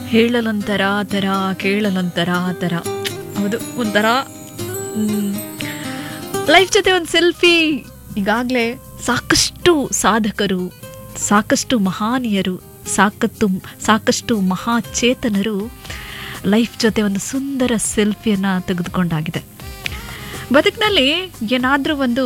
ಹೇಳಲೊಂಥರ ಥರ ಕೇಳಲೊಂಥರ ಥರ ಹೌದು ಒಂಥರ ಲೈಫ್ ಜೊತೆ ಒಂದು ಸೆಲ್ಫಿ ಈಗಾಗಲೇ ಸಾಕಷ್ಟು ಸಾಧಕರು ಸಾಕಷ್ಟು ಮಹಾನೀಯರು ಸಾಕತ್ತು ಸಾಕಷ್ಟು ಮಹಾಚೇತನರು ಲೈಫ್ ಜೊತೆ ಒಂದು ಸುಂದರ ಸೆಲ್ಫಿಯನ್ನು ತೆಗೆದುಕೊಂಡಾಗಿದೆ ಬದುಕಿನಲ್ಲಿ ಏನಾದರೂ ಒಂದು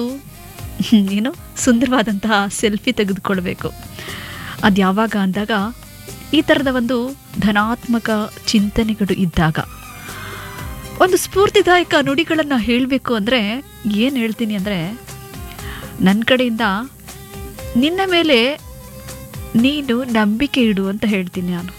ಏನು ಸುಂದರವಾದಂತಹ ಸೆಲ್ಫಿ ತೆಗೆದುಕೊಳ್ಬೇಕು ಅದು ಯಾವಾಗ ಅಂದಾಗ ಈ ಥರದ ಒಂದು ಧನಾತ್ಮಕ ಚಿಂತನೆಗಳು ಇದ್ದಾಗ ಒಂದು ಸ್ಫೂರ್ತಿದಾಯಕ ನುಡಿಗಳನ್ನು ಹೇಳಬೇಕು ಅಂದರೆ ಏನು ಹೇಳ್ತೀನಿ ಅಂದರೆ ನನ್ನ ಕಡೆಯಿಂದ ನಿನ್ನ ಮೇಲೆ ನೀನು ನಂಬಿಕೆ ಇಡು ಅಂತ ಹೇಳ್ತೀನಿ ನಾನು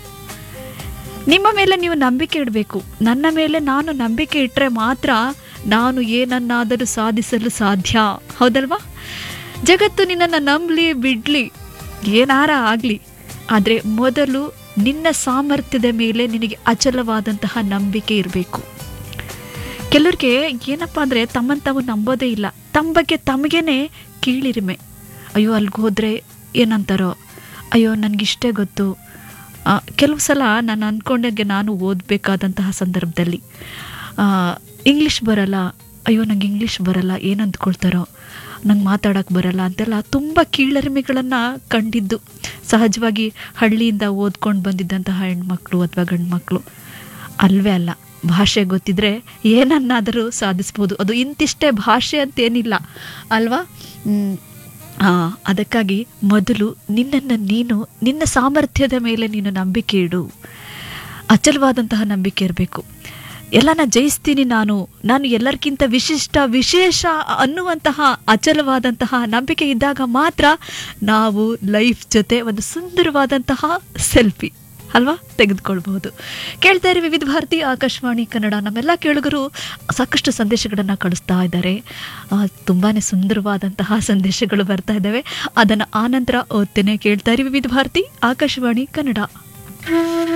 ನಿಮ್ಮ ಮೇಲೆ ನೀವು ನಂಬಿಕೆ ಇಡಬೇಕು ನನ್ನ ಮೇಲೆ ನಾನು ನಂಬಿಕೆ ಇಟ್ಟರೆ ಮಾತ್ರ ನಾನು ಏನನ್ನಾದರೂ ಸಾಧಿಸಲು ಸಾಧ್ಯ ಹೌದಲ್ವಾ ಜಗತ್ತು ನಿನ್ನನ್ನು ನಂಬಲಿ ಬಿಡಲಿ ಏನಾರ ಆಗಲಿ ಆದರೆ ಮೊದಲು ನಿನ್ನ ಸಾಮರ್ಥ್ಯದ ಮೇಲೆ ನಿನಗೆ ಅಚಲವಾದಂತಹ ನಂಬಿಕೆ ಇರಬೇಕು ಕೆಲವ್ರಿಗೆ ಏನಪ್ಪ ಅಂದರೆ ತಮ್ಮನ್ನು ತಾವು ನಂಬೋದೇ ಇಲ್ಲ ತಮ್ಮ ಬಗ್ಗೆ ತಮಗೇನೆ ಕೀಳಿರಿಮೆ ಅಯ್ಯೋ ಅಲ್ಲಿಗೆ ಹೋದರೆ ಏನಂತಾರೋ ಅಯ್ಯೋ ನನಗಿಷ್ಟೇ ಗೊತ್ತು ಆ, ಕೆಲವು ಸಲ ನಾನು ಅಂದ್ಕೊಂಡಂಗೆ ನಾನು ಓದಬೇಕಾದಂತಹ ಸಂದರ್ಭದಲ್ಲಿ ಆ, ಇಂಗ್ಲೀಷ್ ಬರಲ್ಲ ಅಯ್ಯೋ ನಂಗೆ ಇಂಗ್ಲೀಷ್ ಬರಲ್ಲ ಏನು ಅಂದ್ಕೊಳ್ತಾರೋ ನಂಗೆ ಮಾತಾಡೋಕ್ಕೆ ಬರಲ್ಲ ಅಂತೆಲ್ಲ ತುಂಬ ಕೀಳರಿಮೆಗಳನ್ನು ಕಂಡಿದ್ದು ಸಹಜವಾಗಿ ಹಳ್ಳಿಯಿಂದ ಓದ್ಕೊಂಡು ಬಂದಿದ್ದಂತಹ ಹೆಣ್ಮಕ್ಳು ಅಥವಾ ಗಂಡ್ಮಕ್ಳು ಅಲ್ವೇ ಅಲ್ಲ ಭಾಷೆ ಗೊತ್ತಿದ್ರೆ ಏನನ್ನಾದರೂ ಸಾಧಿಸ್ಬೋದು ಅದು ಇಂತಿಷ್ಟೇ ಭಾಷೆ ಅಂತೇನಿಲ್ಲ ಅಲ್ವಾ ಹ್ಮ್. ಆ, ಅದಕ್ಕಾಗಿ ಮೊದಲು ನಿನ್ನನ್ನು ನೀನು ನಿನ್ನ ಸಾಮರ್ಥ್ಯದ ಮೇಲೆ ನೀನು ನಂಬಿಕೆ ಇಡು ಅಚಲವಾದಂತಹ ನಂಬಿಕೆ ಇರಬೇಕು ಎಲ್ಲನ ಜಯಿಸ್ತೀನಿ ನಾನು ನಾನು ಎಲ್ಲರಿಗಿಂತ ವಿಶಿಷ್ಟ ವಿಶೇಷ ಅನ್ನುವಂತಹ ಅಚಲವಾದಂತಹ ನಂಬಿಕೆ ಇದ್ದಾಗ ಮಾತ್ರ ನಾವು ಲೈಫ್ ಜೊತೆ ಒಂದು ಸುಂದರವಾದಂತಹ ಸೆಲ್ಫಿ ಅಲ್ವಾ ತೆಗೆದುಕೊಳ್ಬಹುದು ಕೇಳ್ತಾ ಇರಿ ವಿವಿಧ ಭಾರತಿ ಆಕಾಶವಾಣಿ ಕನ್ನಡ ನಮ್ಮೆಲ್ಲ ಕೇಳುಗರು ಸಾಕಷ್ಟು ಸಂದೇಶಗಳನ್ನು ಕಳಿಸ್ತಾ ಇದ್ದಾರೆ ಆ, ತುಂಬಾನೇ ಸುಂದರವಾದಂತಹ ಸಂದೇಶಗಳು ಬರ್ತಾ ಇದ್ದಾವೆ ಅದನ್ನು ಆನಂತರ ಓದ್ತೇನೆ ಕೇಳ್ತಾ ಇರಿ ವಿವಿಧ ಭಾರತಿ ಆಕಾಶವಾಣಿ ಕನ್ನಡ